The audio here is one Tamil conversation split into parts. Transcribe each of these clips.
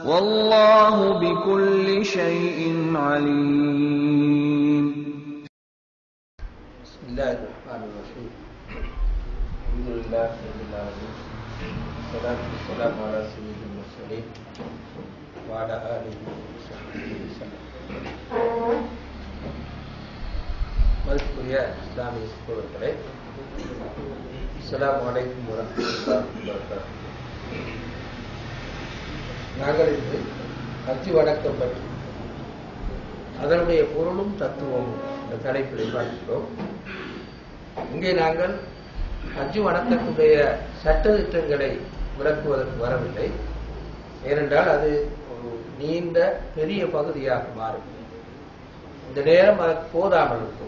والله بكل شيء عليم بسم الله الرحمن الرحيم الحمد لله رب العالمين والصلاة والسلام على سيد المرسلين وعلى آله وصحبه وسلم மதிப்புரிய இஸ்லாமிய சகோதரர்களே அஸ்ஸலாமு அலைக்கும் வரஹ்மத்துல்லாஹி வபரகாத்துஹு நாங்கள் இன்று ஹஜ் வணக்கம் பற்றி அதனுடைய பொருளும் தத்துவமும் இந்த தலைப்பில் பார்க்கிறோம் இங்கே நாங்கள் ஹஜ் வணக்கத்துடைய சட்டத்திட்டங்களை விளக்குவதற்கு வரவில்லை ஏனென்றால் அது ஒரு நீண்ட பெரிய பகுதியாக மாறும் இந்த நேரம் அதற்கு போதாமல் இருக்கும்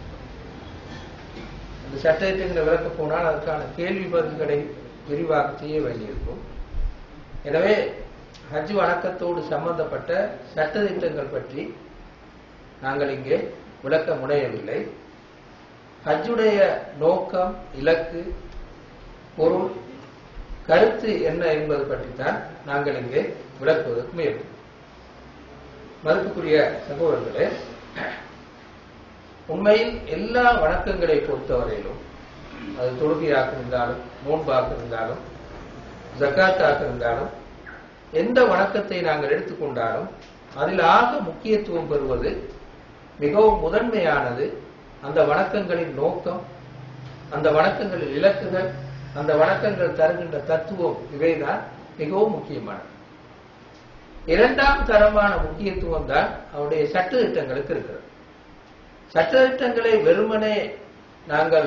இந்த சட்டத்திட்டங்களை விளக்க போனால் அதற்கான கேள்வி பதில்களை விரிவாக செய்ய வேண்டியிருக்கும் எனவே ஹஜ் வணக்கத்தோடு சம்பந்தப்பட்ட சட்டத்திட்டங்கள் பற்றி நாங்கள் இங்கே விளக்க முனையவில்லை ஹஜ்ஜுடைய நோக்கம் இலக்கு பொருள் கருத்து என்ன என்பது பற்றித்தான் நாங்கள் இங்கே விளக்குவதற்கு முயற்சி மதிப்புக்குரிய சகோதரர்களே உண்மையில் எல்லா வணக்கங்களை பொறுத்தவரையிலும் அது தொழுகையாக இருந்தாலும் நோன்பாக இருந்தாலும் ஜக்காத்தாக இருந்தாலும் எந்த வணக்கத்தை நாங்கள் எடுத்துக்கொண்டாலும் அதில் ஆக முக்கியத்துவம் பெறுவது மிகவும் முதன்மையானது அந்த வணக்கங்களின் நோக்கம் அந்த வணக்கங்களின் இலக்குகள் அந்த வணக்கங்கள் தருகின்ற தத்துவம் இவைதான் மிகவும் முக்கியமானது இரண்டாம் தரமான முக்கியத்துவம் தான் அவருடைய சட்ட திட்டங்களுக்கு இருக்கிறது சட்ட திட்டங்களை வெறுமனே நாங்கள்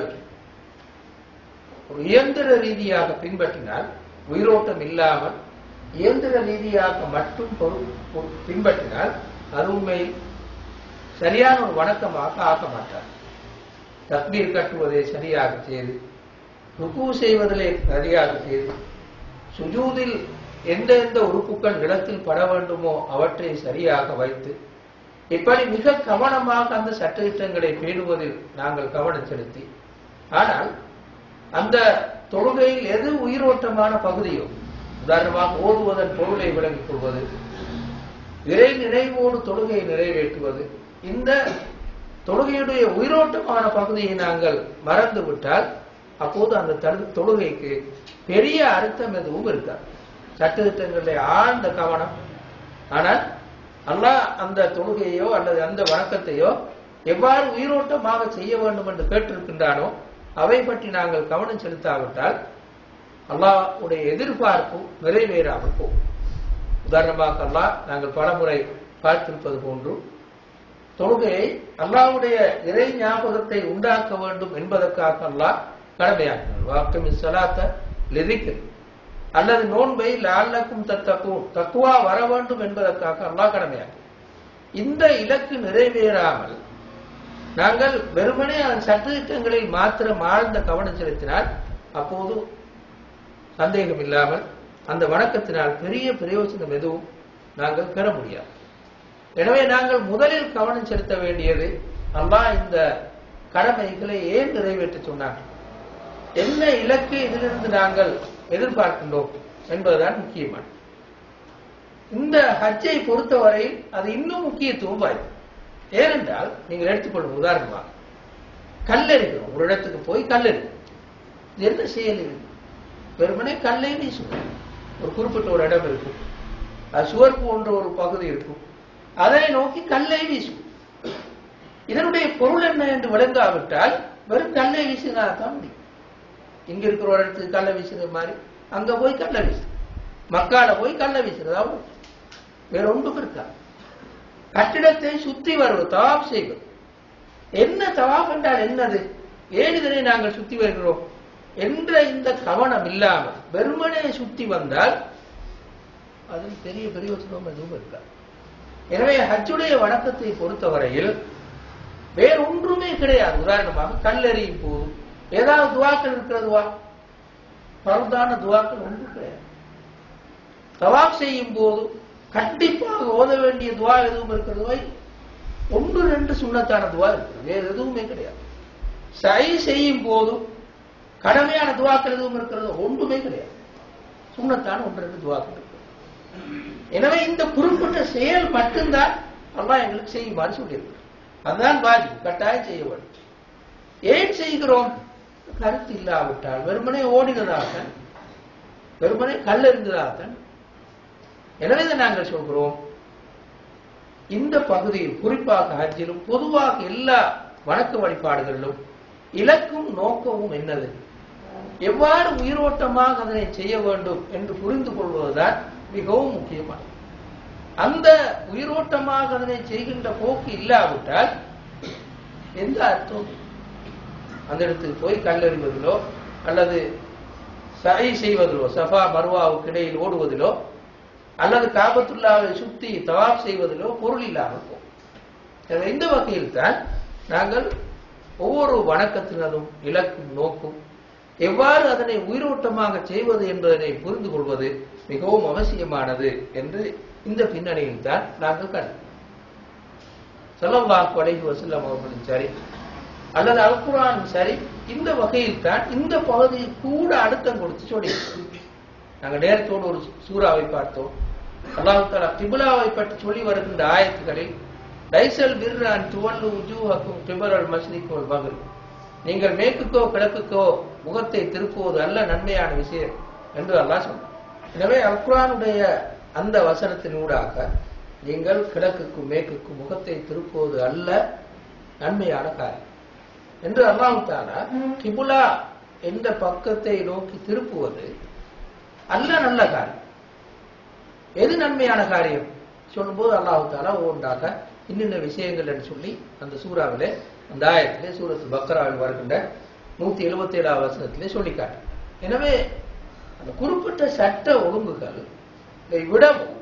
ஒரு இயந்திர ரீதியாக பின்பற்றினால் உயிரோட்டம் இல்லாமல் இயந்திர ரீதியாக மட்டும் பொரு- பின்பற்றினால் அது உண்மையில் சரியான ஒரு வணக்கமாக ஆக்க மாட்டார் தக்பீர் கட்டுவதை சரியாக செய்து ருக்கு செய்வதிலே சரியாக செய்து சுஜூதில் எந்த எந்த உறுப்புகள் நிலத்தில் பட வேண்டுமோ அவற்றை சரியாக வைத்து இப்படி மிக கவனமாக அந்த சட்டத்திட்டங்களை பேணுவதில் நாங்கள் கவனம் செலுத்தி ஆனால் அந்த தொழுகையில் எது உயிரோட்டமான பகுதியோ உதாரணமாக ஓதுவதன் பொருளை விளங்கிக் கொள்வது இறை நினைவோடு தொழுகையை நிறைவேற்றுவது இந்த தொழுகையுடைய உயிரோட்டமான பகுதியை நாங்கள் மறந்து விட்டால் அப்போது அந்த தடு- தொழுகைக்கு பெரிய அர்த்தம் எதுவும் இருக்காது சட்டத்திட்டங்களிலே ஆழ்ந்த கவனம் ஆனால் அல்லாஹ் அந்த தொழுகையோ அல்லது அந்த வணக்கத்தையோ எவ்வாறு உயிரோட்டமாக செய்ய வேண்டும் என்று கேட்டிருக்கின்றானோ அவை பற்றி நாங்கள் கவனம் செலுத்தாவிட்டால் அல்லாஹ்வுடைய எதிர்பார்ப்பு நிறைவேறாமல் போகும் உதாரணமாக அல்லாஹ் நாங்கள் பலமுறை பார்த்திருப்பது போன்று தொழுகையை அல்லாஹ்வுடைய இறை ஞாபகத்தை உண்டாக்க வேண்டும் என்பதற்காக அல்லாஹ் கடமையாக்கினார் வாக்கம் சலாத்த லிதிக்கு அல்லது நோன்பை லால்லக்கும் தத்தக்கும் தக்குவா வர வேண்டும் என்பதற்காக அல்லாஹ் கடமையாக்கினார் இந்த இலக்கு நிறைவேறாமல் நாங்கள் வெறுமனே அதன் சட்டத்திட்டங்களில் மாத்திரம் ஆழ்ந்த கவனம் செலுத்தினால் அப்போது சந்தேகம் இல்லாமல் அந்த வணக்கத்தினால் பெரிய பிரயோஜனம் எதுவும் நாங்கள் பெற முடியாது எனவே நாங்கள் முதலில் கவனம் செலுத்த வேண்டியது அல்லாஹ் இந்த கடமைகளை ஏன் நிறைவேற்ற சொன்னார் என்ன இலக்கு இதிலிருந்து நாங்கள் எதிர்பார்க்கின்றோம் என்பதுதான் முக்கியமானது இந்த ஹஜ்ஜை பொறுத்தவரையில் அது இன்னும் முக்கியத்துவம் வாய்ந்தது ஏனென்றால் நீங்கள் எடுத்துக்கொள்ளும் உதாரணமாக கல்லெறிகிறோம் ஒரு இடத்துக்கு போய் கல்லெறிகிறோம் இது என்ன செயல் இது வெறுமனே கல்லை வீசுவோம் ஒரு குறிப்பிட்ட ஒரு இடம் இருக்கும் அது சுவர் போன்ற ஒரு பகுதி இருக்கும் அதை நோக்கி கல்லை வீசுவோம் இதனுடைய பொருள் என்ன என்று விளங்காவிட்டால் வெறும் கல்லை வீசினாதான் முடியும் இங்க இருக்கிற ஒரு இடத்துக்கு கல்லை வீசுற மாதிரி அங்க போய் கல்லை வீசு மக்கால போய் கல்லை வீசுறதா வேற ஒன்றும் இருக்கா கட்டிடத்தை சுத்தி வருவது தவாப் செய்வது என்ன தவாப் என்றால் என்னது ஏன் இதனை நாங்கள் சுத்தி வருகிறோம் என்ற இந்த கவனம் இல்லாமல் வெறுமனே சுத்தி வந்தால் அதில் பெரிய பிரயோஜனம் எதுவும் இருக்காது எனவே ஹஜ்ஜுடைய வணக்கத்தை பொறுத்தவரையில் வேற ஒன்றுமே கிடையாது உதாரணமாக கல்லெறியும் போது ஏதாவது துவாக்கள் இருக்கிறதுவா பருதான துவாக்கள் ஒன்றும் கிடையாது தவாப் செய்யும் போது கண்டிப்பாக ஓத வேண்டிய துவா எதுவும் இருக்கிறதுவா ஒன்று ரெண்டு சுண்ணத்தான துவா இருக்குது வேறு எதுவுமே கிடையாது சை செய்யும் போதும் கடமையான துவாக்கள் எதுவும் இருக்கிறது ஒன்றுமே கிடையாது சுண்ணத்தான ஒன்று ரெண்டு துவாக்கள் இருக்கு எனவே இந்த குறிப்பிட்ட செயல் மட்டும்தான் அல்லாஹ் எங்களுக்கு செய்யுமாறு சொல்லியிருக்கிறார் அதுதான் வாஜி கட்டாயம் செய்ய வேண்டும் ஏன் செய்கிறோம் கருத்து இல்லாவிட்டால் வெறுமனே ஓடினதாகத்தான் வெறுமனே கல்லெறிந்ததாகத்தான் எனவே இதை நாங்கள் சொல்கிறோம் இந்த பகுதியில் குறிப்பாக ஹஜ்ஜிலும் பொதுவாக எல்லா வணக்க வழிபாடுகளிலும் இலக்கும் நோக்கமும் என்னது எவ்வாறு உயிரோட்டமாக அதனை செய்ய வேண்டும் என்று புரிந்து கொள்வதுதான் மிகவும் முக்கியமானது அந்த உயிரோட்டமாக அதனை செய்கின்ற போக்கு இல்லாவிட்டால் எந்த அர்த்தம் அந்த இடத்துக்கு போய் கல்லெறிவதிலோ அல்லது சை செய்வதிலோ சஃபா மருவாவுக்கு இடையில் ஓடுவதிலோ அல்லது காபத்துல்லாவை சுத்தி தவாப் செய்வதிலோ பொருள் இல்லாமல் போகும் எனவே இந்த வகையில் தான் நாங்கள் ஒவ்வொரு வணக்கத்தினதும் இலக்கும் நோக்கும் எவ்வாறு அதனை உயிரோட்டமாக செய்வது என்பதனை புரிந்து கொள்வது மிகவும் அவசியமானது என்று இந்த பின்னணியில் தான் நாங்கள் கண்டோம் ஸல்லல்லாஹு அலைஹி வஸல்லம் அவர்களும் சரி அல்லது அல்குரானும் சரி இந்த வகையில் தான் இந்த பகுதியில் கூட அழுத்தம் கொடுத்து சொல்லி நாங்க நேரத்தோடு ஒரு சூறாவை பார்த்தோம் அல்லாஹு தாலா கிபிலாவை பற்றி சொல்லி வருகின்ற ஆயத்துகளில் லைசல் பிர்ரான் துவல்லு உஜூஹக்கும் கிபரல் மஸ்ரிக் மகள் நீங்கள் மேற்குக்கோ கிழக்குக்கோ முகத்தை திருப்புவது அல்ல நன்மையான விஷயம் என்று அல்லாஹ் சொன்னார் எனவே அல்குரானுடைய அந்த வசனத்தினூடாக நீங்கள் கிழக்குக்கும் மேற்குக்கும் முகத்தை திருப்புவது அல்ல நன்மையான காரியம் என்று அல்லாஹு தாலா கிபுலா என்ற பக்கத்தை நோக்கி திருப்புவது அல்ல நல்ல காரியம் எது நன்மையான காரியம் சொல்லும்போது அல்லாஹு தாலா ஒவ்வொன்றாக இன்னின்ன விஷயங்கள் என்று சொல்லி அந்த சூறாவிலே அந்த ஆயத்திலே சூரத்து பக்ராவில் வருகின்ற நூத்தி எழுபத்தி ஏழாவது வசனத்திலே சொல்லிக்காட்டு எனவே அந்த குறிப்பிட்ட சட்ட ஒழுங்குகள் இதை விடவும்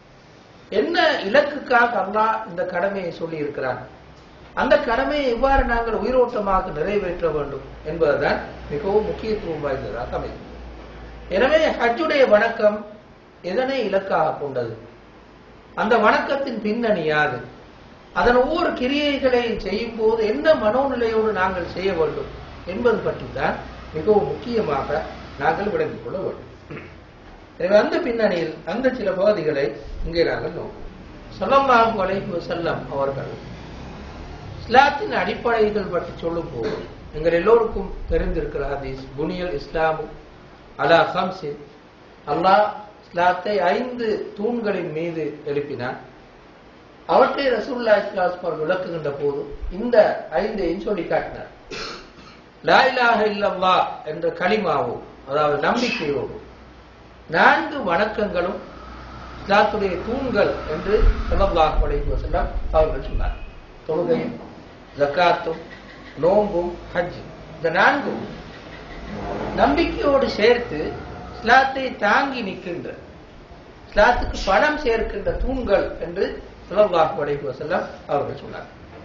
என்ன இலக்குக்காக அல்லாஹ் இந்த கடமையை சொல்லி இருக்கிறான் அந்த கடமையை எவ்வாறு நாங்கள் உயிரோட்டமாக நிறைவேற்ற வேண்டும் என்பதுதான் மிகவும் முக்கியத்துவம் வாய்ந்ததாக அமையும் எனவே ஹஜ்ஜுடைய வணக்கம் எதனை இலக்காக கொண்டது அந்த வணக்கத்தின் பின்னணி யாது அதன் ஒவ்வொரு கிரியைகளை செய்யும் போது என்ன மனோநிலையோடு நாங்கள் செய்ய வேண்டும் என்பது பற்றி தான் மிகவும் முக்கியமாக நாங்கள் விளங்கிக் கொள்ள வேண்டும் எனவே அந்த பின்னணியில் அந்த சில பகுதிகளை இங்கே நாங்கள் நோக்குவோம் சொல்லல்லாஹு அலைஹி வஸல்லம் அவர்கள் இஸ்லாத்தின் அடிப்படைகள் பற்றி சொல்லும் போது எங்கள் எல்லோருக்கும் தெரிந்திருக்கிற ஹதீஸ் புனியல் இஸ்லாமு அலா ஹம்சின் அல்லாஹ் இஸ்லாத்தை ஐந்து தூண்களின் மீது எழுப்பினான் அவற்றை ரசூல்லா இஸ்லாஸ் விளக்குகின்ற போது இந்த ஐந்தையும் சொல்லி காட்டினார் லா இலாஹ இல்லல்லா என்ற களிமாவும் அதாவது நம்பிக்கையோடும் நான்கு வணக்கங்களும் இஸ்லாத்துடைய தூண்கள் என்று ஸல்லல்லாஹு அலைஹி வஸல்லம் அவர்கள் சொன்னார் தொழுகையும் ஜக்காத்தும் நோம்பும் ஹஜ் இந்த நான்கும் நம்பிக்கையோடு சேர்த்து இஸ்லாத்தை தாங்கி நிற்கின்ற இஸ்லாத்துக்கு பணம் சேர்க்கின்ற தூண்கள் என்று ஸல்லல்லாஹு அலைஹி வஸல்லம் அவர்கள் சொன்னார்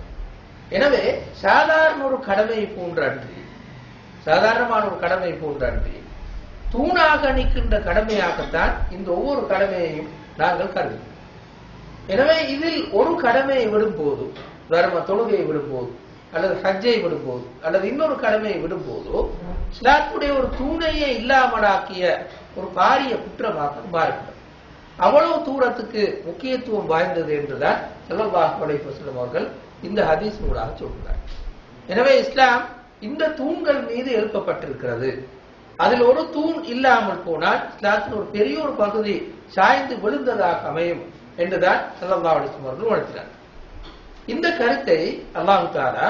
எனவே சாதாரண ஒரு கடமை போன்றன்றி சாதாரணமான ஒரு கடமை போன்றன்றி தூணாக நிற்கின்ற கடமையாகத்தான் இந்த ஒவ்வொரு கடமையையும் நாங்கள் கருதுகிறோம் எனவே இதில் ஒரு கடமையை விடும்போது தர்ம தொழுகையை விடும்போது அல்லது ஹஜ்ஜை விடும்போது அல்லது இன்னொரு கடமையை விடும்போதோ இஸ்லாத்துடைய ஒரு தூணையே இல்லாமலாக்கிய ஒரு பாரிய குற்றமாக மாறுகிறது அவ்வளவு தூரத்துக்கு முக்கியத்துவம் வாய்ந்தது என்றுதான் ஸல்லல்லாஹு அலைஹி வஸல்லம் அவர்கள் இந்த ஹதீஸ் நூலாக சொல்கிறார் எனவே இஸ்லாம் இந்த தூண்கள் மீது எழுப்பப்பட்டிருக்கிறது அதில் ஒரு தூண் இல்லாமல் போனால் இஸ்லாத்தின் ஒரு பெரிய ஒரு பகுதி சாய்ந்து விழுந்ததாக அமையும் என்றுதான் ஸல்லல்லாஹு அலைஹி வஸல்லம் அவர்கள் உணர்த்தினார் இந்த கருத்தை அல்லாஹு தாலா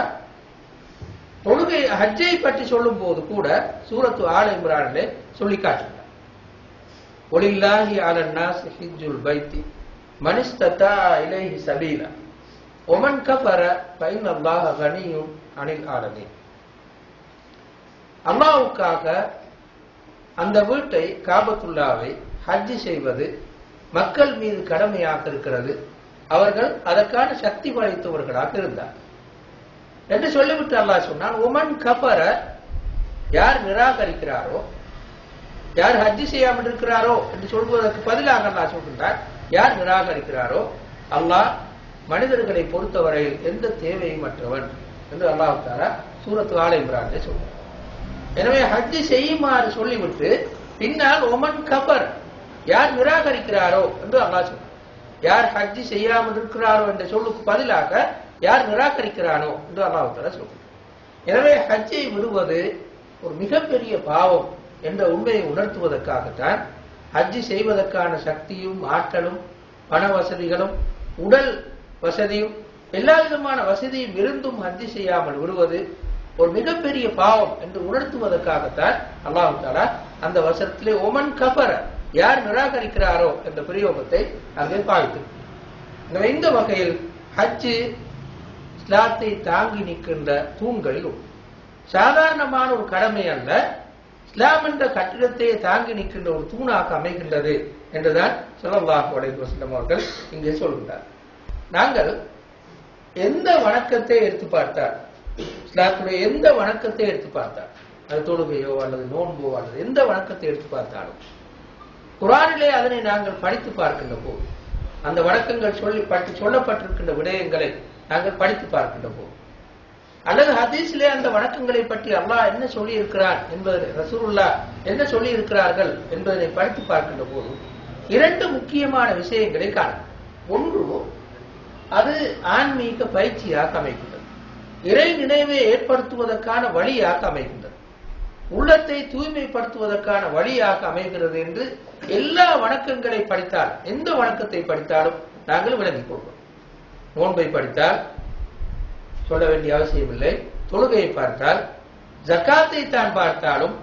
தொழுகை ஹஜ்ஜை பற்றி சொல்லும் போது கூட சூரத்து ஆல இம்ரானிலே சொல்லி காட்டுகிறார் ஒலில்லாஹி அலன் நாஸ் ஹிஜ்ஜுல் பைத்தி மனிஸ்ததா இலைஹி சபீலா ஒமன் கஃபர ஃபைன் அல்லாஹ கனியும் அனில் ஆலமீன் அல்லாஹ்வுக்காக அந்த வீட்டை காபத்துல்லாவை ஹஜ் செய்வது மக்கள் மீது கடமையாக இருக்கிறது அவர்கள் அதற்கான சக்தி படைத்தவர்களாக இருந்தார் என்று சொல்லிவிட்டு அல்லாஹ் சொன்னான் உமன் கபர யார் நிராகரிக்கிறாரோ யார் ஹஜ் செய்யாமல் இருக்கிறாரோ என்று சொல்வதற்கு பதிலாக அல்லாஹ் சொல்கின்றார் யார் நிராகரிக்கிறாரோ அல்லாஹ் மனிதர்களை பொறுத்தவரையில் எந்த தேவையும் அற்றவன் என்று அல்லாஹ் தாரா சூரத்து ஆலை இம்ரான்லே சொல்றார் எனவே ஹஜ் செய்யுமாறு சொல்லிவிட்டு பின்னால் ஒமன் கபர் யார் நிராகரிக்கிறாரோ என்று அல்லாஹ் சொல்றார் யார் ஹஜ்ஜி செய்யாமல் இருக்கிறாரோ என்ற சொல்லுக்கு பதிலாக யார் நிராகரிக்கிறானோ என்று அல்லாஹ் தஆலா சொல்றார் எனவே ஹஜ்ஜை விடுவது ஒரு மிகப்பெரிய பாவம் என்ற உண்மையை உணர்த்துவதற்காகத்தான் ஹஜ்ஜி செய்வதற்கான சக்தியும் ஆற்றலும் பண வசதிகளும் உடல் வசதியும் எல்லா விதமான வசதியும் இருந்தும் ஹஜ்ஜி செய்யாமல் விடுவது ஒரு மிகப்பெரிய பாவம் என்று உணர்த்துவதற்காகத்தான் அல்லாஹ் தாலா அந்த வசனத்திலே ஒமன் கபர யார் நிராகரிக்கிறாரோ என்ற பிரயோகத்தை அங்கே பாவித்து எனவே இந்த வகையில் ஹஜ்ஜு இஸ்லாத்தை தாங்கி நிற்கின்ற தூண்களில் ஒன்று. சாதாரணமான ஒரு கடமை அல்ல இஸ்லாம் என்ற கட்டிடத்தை தாங்கி நிற்கின்ற ஒரு தூணாக அமைகின்றது என்றுதான் ஸல்லல்லாஹு அலைஹி வஸல்லம் அவர்கள் இங்கே சொல்கின்றார் நாங்கள் எந்த வணக்கத்தை எடுத்து பார்த்தால் இஸ்லாத்துடைய எந்த வணக்கத்தை எடுத்து பார்த்தால் அது தொழுகையோ அல்லது நோன்போ அல்லது எந்த வணக்கத்தை எடுத்து பார்த்தாலும் குரானிலே அதனை நாங்கள் படித்து பார்க்கின்ற போது அந்த வணக்கங்கள் சொல்லி பற்றி சொல்லப்பட்டிருக்கின்ற விடயங்களை நாங்கள் படித்து பார்க்கின்ற போது அல்லது ஹதீஸிலே அந்த வணக்கங்களை பற்றி அல்லாஹ் என்ன சொல்லி இருக்கிறார் என்பதை ரசூலுல்லா என்ன சொல்லி இருக்கிறார்கள் என்பதை படித்து பார்க்கின்ற போது இரண்டு முக்கியமான விஷயங்களை காணும் ஒன்று அது ஆன்மீக பயிற்சியாக அமைக்கின்றது இறை நினைவை ஏற்படுத்துவதற்கான வழியாக அமைகின்றது உள்ளத்தை தூய்மைப்படுத்துவதற்கான வழியாக அமைகிறது என்று எல்லா வணக்கங்களை படித்தால் எந்த வணக்கத்தை படித்தாலும் நாங்கள் விளங்கிக் கொள்வோம் நோன்பை படித்தால் சொல்ல வேண்டிய அவசியம் இல்லை தொழுகையை பார்த்தால் ஜக்காத்தை தான் பார்த்தாலும்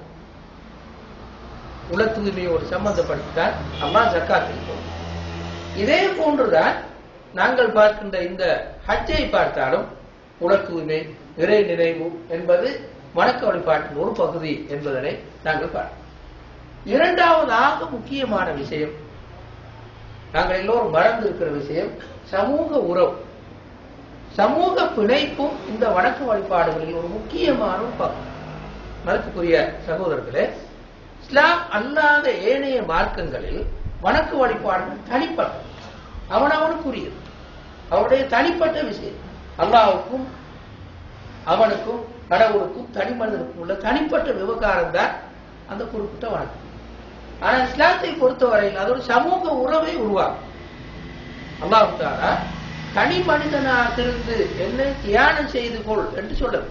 உல தூய்மையோடு சம்பந்தப்படுத்தினால் அம்மா ஜக்காத்தை போடும் இதே போன்றுதான் நாங்கள் பார்க்கின்ற இந்த ஹஜ்ஜை பார்த்தாலும் உல தூய்மை இறை நினைவு என்பது வணக்க வழிபாட்டின் ஒரு பகுதி என்பதனை நாங்கள் பார்க்கிறோம் இரண்டாவதாக முக்கியமான விஷயம் நாங்கள் எல்லோரும் மறந்து இருக்கிற விஷயம் சமூக உறவு சமூக பிணைப்பும் இந்த வணக்க வழிபாடுகளில் ஒரு முக்கியமான ஒரு பங்கு மதத்துக்குரிய சகோதரர்களே இஸ்லாம் அல்லாத ஏனைய மார்க்கங்களில் வணக்க வழிபாடுகள் தனிப்பட்ட அவனவனுக்குரியது அவருடைய தனிப்பட்ட விஷயம் அல்லாவுக்கும் அவனுக்கும் கடவுளுக்கும் தனி மனிதனுக்கும் உள்ள தனிப்பட்ட விவகாரம் தான் அந்த குறிப்பிட்ட வணக்கம் ஆனா இஸ்லாத்தை பொறுத்தவரையில் அது ஒரு சமூக உறவை உருவாக்கும் அல்லாஹ் தாலா தனி மனிதனாக இருந்து என்னை தியானம் செய்து கொள் என்று சொல்ல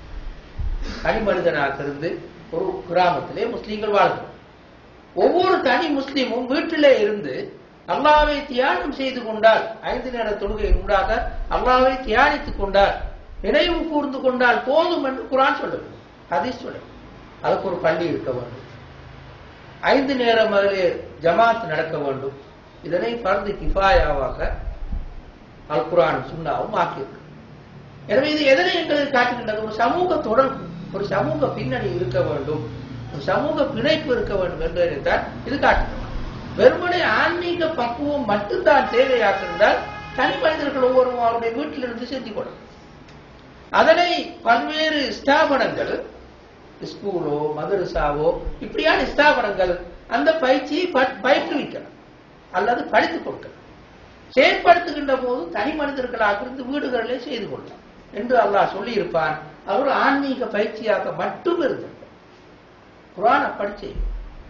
தனி மனிதனாக இருந்து ஒரு கிராமத்திலே முஸ்லீம்கள் வாழ்ந்தோம் ஒவ்வொரு தனி முஸ்லீமும் வீட்டிலே இருந்து அல்லாவை தியானம் செய்து கொண்டால் ஐந்து நேர தொழுகை உண்டாக அல்லாவை தியானித்துக் கொண்டால் நினைவு கூர்ந்து கொண்டால் போதும் என்று குரான் சொல்லுது ஹதீஸ் சொல்லுது அதுக்கு ஒரு பள்ளி இருக்க வேண்டும் ஐந்து நேரம் அதிலே ஜமாத் நடக்க வேண்டும் இதனை பரந்து கிஃபாயாவாக அல் குரான் சுண்ணாவும் ஆக்கியிருக்கு எனவே இது எதனை எங்களுக்கு காட்டுகின்றது ஒரு சமூக தொடர்பு ஒரு சமூக பின்னணி இருக்க வேண்டும் ஒரு சமூக பிணைப்பு இருக்க வேண்டும் என்பதைத்தான் இது காட்டுகிறது வெறுமனே ஆன்மீக பக்குவம் மட்டும்தான் தேவையாக இருந்தால் தனி மனிதர்கள் ஒவ்வொருவரும் அவருடைய வீட்டிலிருந்து செஞ்சு கொள்ளும் அதனை பல்வேறு ஸ்தாபனங்கள் ஸ்கூலோ மதரசாவோ இப்படியான ஸ்தாபனங்கள் அந்த பயிற்சியை ப- பயிற்றுவிக்கலாம் அல்லது படித்துக் கொடுக்கலாம் செயற்படுத்துகின்ற போது தனி மனிதர்களாக இருந்து வீடுகளிலே செய்து கொள்ளலாம் என்று அல்லாஹ் சொல்லி இருப்பான் அவர் ஆன்மீக பயிற்சியாக மட்டும் இருந்திருப்பார் குரான் அப்படி செய்யும்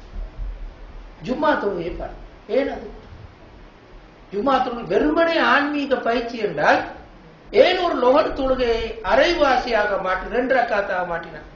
ஜும்மா தொழுகையை பாரு ஏன் அது ஜும்மா தொழுகை வெறுமனே ஆன்மீக பயிற்சி என்றால் ஏன் ஒரு லொகர் தொழுகையை அரைவாசியாக மாற்றி ரெண்டு ரக்காத்தாக மாற்றினார்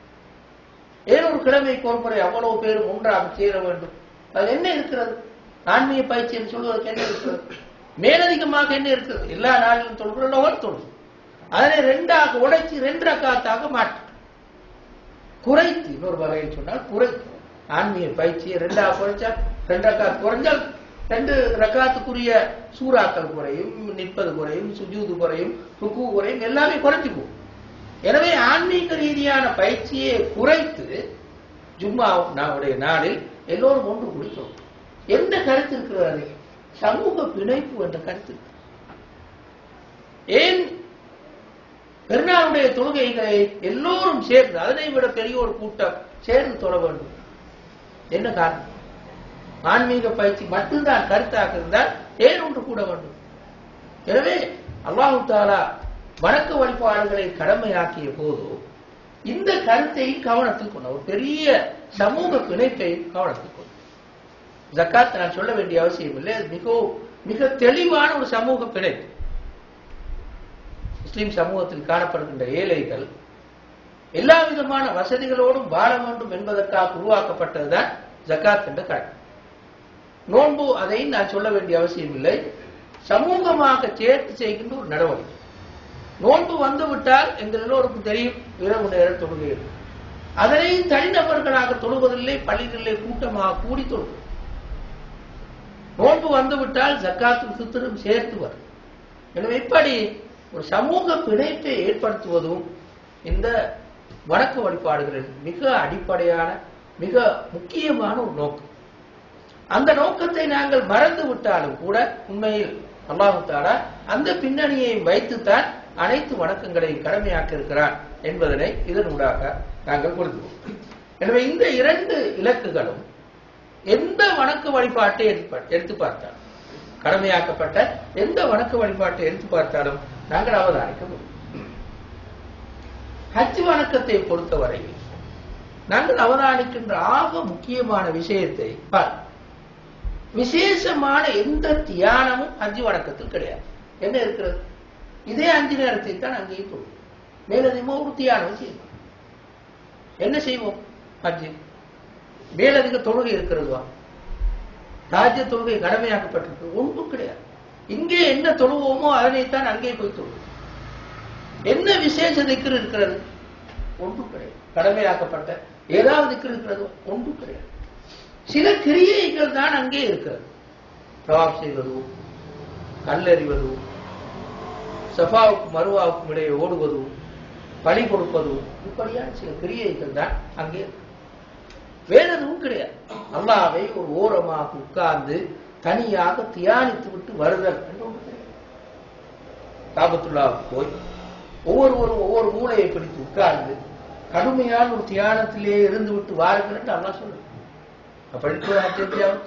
ஏன் ஒரு கிழமைக்கு ஒரு முறை அவ்வளவு பேரும் ஒன்றாக சேர வேண்டும் அது என்ன இருக்கிறது ஆன்மீக பயிற்சி என்று சொல்வதற்கு என்ன இருக்கிறது மேலதிகமாக என்ன இருக்கிறது எல்லா நாளிலும் தொழுகிற லொகர் தொழுது அதனை ரெண்டாக உடைச்சு ரெண்டு ரக்காத்தாக மாற்று குறைத்து இன்னொரு வகையில் சொன்னால் குறைத்து ஆன்மீக பயிற்சியை ரெண்டாக குறைச்சா ரெண்டு ரக்காத் குறைஞ்சால் ரெண்டு ரக்காத்துக்குரிய சூறாக்கள் குறையும் நிற்பது குறையும் சுஜூது குறையும் ருக்கு குறையும் எல்லாமே குறைஞ்சு போகும் எனவே ஆன்மீக ரீதியான பயிற்சியை குறைத்து ஜும்மா நம்முடைய நாளில் எல்லோரும் ஒன்று குடித்தோம் எந்த கருத்து இருக்கிறது சமூக பிணைப்பு என்ற கருத்து இருக்கு. ஏன் பெருநாளுடைய தொழுகைகளை எல்லோரும் சேர்ந்து அதனை விட பெரிய ஒரு கூட்டம் சேர்ந்து தொழ வேண்டும் என்ன காரணம் ஆன்மீக பயிற்சி மட்டும்தான் கருத்தாக இருந்தால் ஏன் ஒன்று கூட வேண்டும் எனவே அல்லாஹு தாலா வணக்க வழிபாடுகளை கடமையாக்கிய போது இந்த கருத்தை கவனத்தில் கொண்ட ஒரு பெரிய சமூக பிணைப்பை கவனத்தில் கொண்டு ஜக்காத் நான் சொல்ல வேண்டிய அவசியம் இல்லை அது மிகவும் மிக தெளிவான ஒரு சமூக பிணைப்பு முஸ்லிம் சமூகத்தில் காணப்படுகின்ற ஏழைகள் எல்லா விதமான வசதிகளோடும் வாழ வேண்டும் என்பதற்காக உருவாக்கப்பட்டதுதான் ஜக்காத் என்ற கடன் நோன்பு அதை நான் சொல்ல வேண்டிய அவசியம் இல்லை சமூகமாக சேர்த்து செய்கின்ற ஒரு நடவடிக்கை நோன்பு வந்துவிட்டால் எங்கள் எல்லோருக்கும் தெரியும் இரவு நேர தொழுகை அதனையும் தனிநபர்களாக தொழுவதில்லை பள்ளிகளிலே கூட்டமாக கூடி தொழுவது நோன்பு வந்துவிட்டால் ஜக்காத்தும் சுத்தரும் சேர்த்து வரும் எனவே இப்படி ஒரு சமூக பிணைப்பை ஏற்படுத்துவதும் இந்த வணக்க வழிபாடுகளில் மிக அடிப்படையான மிக முக்கியமான ஒரு நோக்கம் அந்த நோக்கத்தை நாங்கள் மறந்து விட்டாலும் கூட உண்மையில் அல்லாஹு தாலா அந்த பின்னணியை வைத்துத்தான் அனைத்து வணக்கங்களையும் கடமையாக்க இருக்கிறார் என்பதனை இதனூடாக நாங்கள் புரிந்துவோம் எனவே இந்த இரண்டு இலக்குகளும் எந்த வணக்க வழிபாட்டை எடுத்து- எடுத்து பார்த்தாலும் கடமையாக்கப்பட்ட எந்த வணக்க வழிபாட்டை எடுத்து பார்த்தாலும் நாங்கள் அவதானிக்க முடியும் ஹஜ் வணக்கத்தை பொறுத்தவரையில் நாங்கள் அவதானிக்கின்ற ஆக முக்கியமான விஷயத்தை பார் விசேஷமான எந்த தியானமும் ஹஜ் வணக்கத்தில் கிடையாது என்ன இருக்கிறது இதே அஞ்சு நேரத்தை தான் அங்கேயும் தொழுவோம் மேலதிகமா ஒரு தியானம் செய்வோம் என்ன செய்வோம் ஹஜ் மேலதிக தொழுகை இருக்கிறதுவா ராஜ்ய தொழுகை கடமையாக்கப்பட்டிருக்கு ஒன்றும் கிடையாது இங்கே என்ன தொழுவோமோ அதனைத்தான் அங்கே போய் தொழுவோம் என்ன விசேஷ திக்ரு இருக்கிறது ஒன்றும் கிடையாது கடமையாக்கப்பட்ட ஏதாவது திக்ரு இருக்கிறது ஒன்றும் கிடையாது சில கிரியைகள் தான் அங்கே இருக்கிறது தவாப் செய்வதும் கல்லறிவதும் சஃபாவுக்கும் மருவாவுக்கும் இடையே ஓடுவதும் பலி கொடுப்பதும் இப்படியான சில கிரியைகள் தான் அங்கே இருக்கு. வேற எதுவும் கிடையாது அல்லாவை ஒரு ஓரமாக உட்கார்ந்து தனியாக தியானித்து விட்டு வருதல் என்று ஒன்று கிடையாது காபத்துல்லாவுக்கு போய் ஒவ்வொருவரும் ஒவ்வொரு மூளையை பிடித்து உட்கார்ந்து கடுமையான ஒரு தியானத்திலே இருந்து விட்டு வாருங்கள் என்று அல்லாஹ் சொல்லுது அப்படி கூட அத்தியாவசியம்.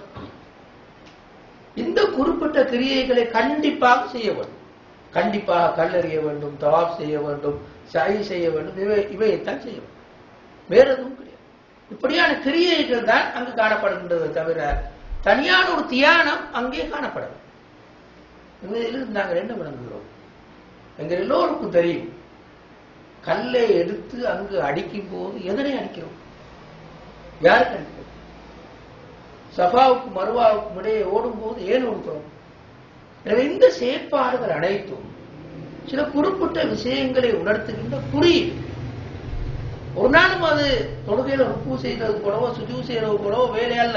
இந்த குறிப்பிட்ட கிரியைகளை கண்டிப்பாக செய்ய வேண்டும் கண்டிப்பாக கல்லறிய வேண்டும் தவாப் செய்ய வேண்டும் சை செய்ய வேண்டும் இவை இவையைத்தான் செய்ய வேண்டும் வேற எதுவும் கிடையாது இப்படியான கிரியைகள் தான் அங்கு காணப்படுகின்றது தவிர தனியான ஒரு தியானம் அங்கே காணப்படவில்லை இதிலிருந்து நாங்கள் என்ன விளங்குகிறோம் எங்கள் எல்லோருக்கும் தெரியும் கல்லை எடுத்து அங்கு அடிக்கும் போது எதனை அடிக்கிறோம் யாருக்கு அடிக்கிறோம் சஃபாவுக்கும் மருவாவுக்கும் இடையே ஓடும்போது ஏன் ஓடுகிறோம் எனவே இந்த செயற்பாடுகள் அனைத்தும் சில குறிப்பிட்ட விஷயங்களை உணர்த்துகின்ற குறியீடு ஒரு நாளும் அது தொழுகையில ருக்கு செய்கிறது போலவோ சுஜு செய்கிறது போலவோ வேலை அல்ல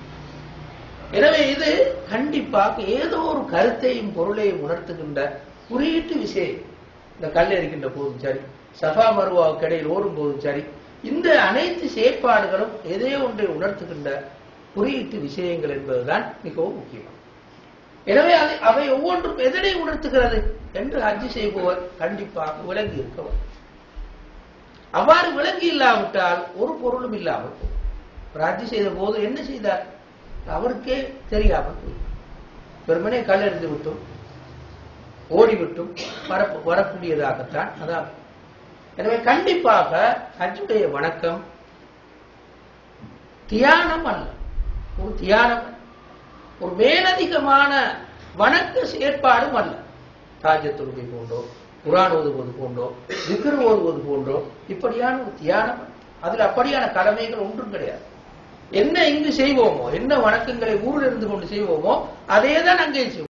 எனவே இது கண்டிப்பாக ஏதோ ஒரு கருத்தையும் பொருளையும் உணர்த்துகின்ற குறியீட்டு விஷயம் இந்த கல் எறிகின்ற போதும் சரி சஃபா மருவாவுக்கு இடையில் ஓடும் போதும் சரி இந்த அனைத்து செயற்பாடுகளும் எதே ஒன்றை உணர்த்துகின்ற குறியீட்டு விஷயங்கள் என்பதுதான் மிகவும் முக்கியம் எனவே அதை அவை ஒவ்வொன்றும் எதனை உணர்த்துகிறது என்று ஹஜ்ஜி செய்பவர் கண்டிப்பாக விளங்கி இருக்கவர் அவ்வாறு விளங்கி இல்லாவிட்டால் ஒரு பொருளும் இல்லாமல் போகும். ஒரு ஹஜ்ஜி செய்த போது என்ன செய்தார் அவருக்கே தெரியாமல் போய் வெறுமனே கல்லெறிந்து விட்டும் ஓடிவிட்டும் வர வரக்கூடியதாகத்தான் அதான் எனவே கண்டிப்பாக ஹஜ்ஜுடைய வணக்கம் தியானம் அல்ல ஒரு தியானம் அல்ல. ஒரு மேலதிகமான வணக்க செயற்பாடும் அல்ல தாஜ தொழுகை போன்றோ குரான் ஓதுவது போன்றோ விக்ரு ஓதுவது போன்றோ இப்படியான ஒரு தியானம் அல்ல. அதுல அப்படியான கடமைகள் ஒன்றும் கிடையாது என்ன இங்கு செய்வோமோ என்ன வணக்கங்களை ஊரில் இருந்து கொண்டு செய்வோமோ அதே தான் அங்கே செய்வோம்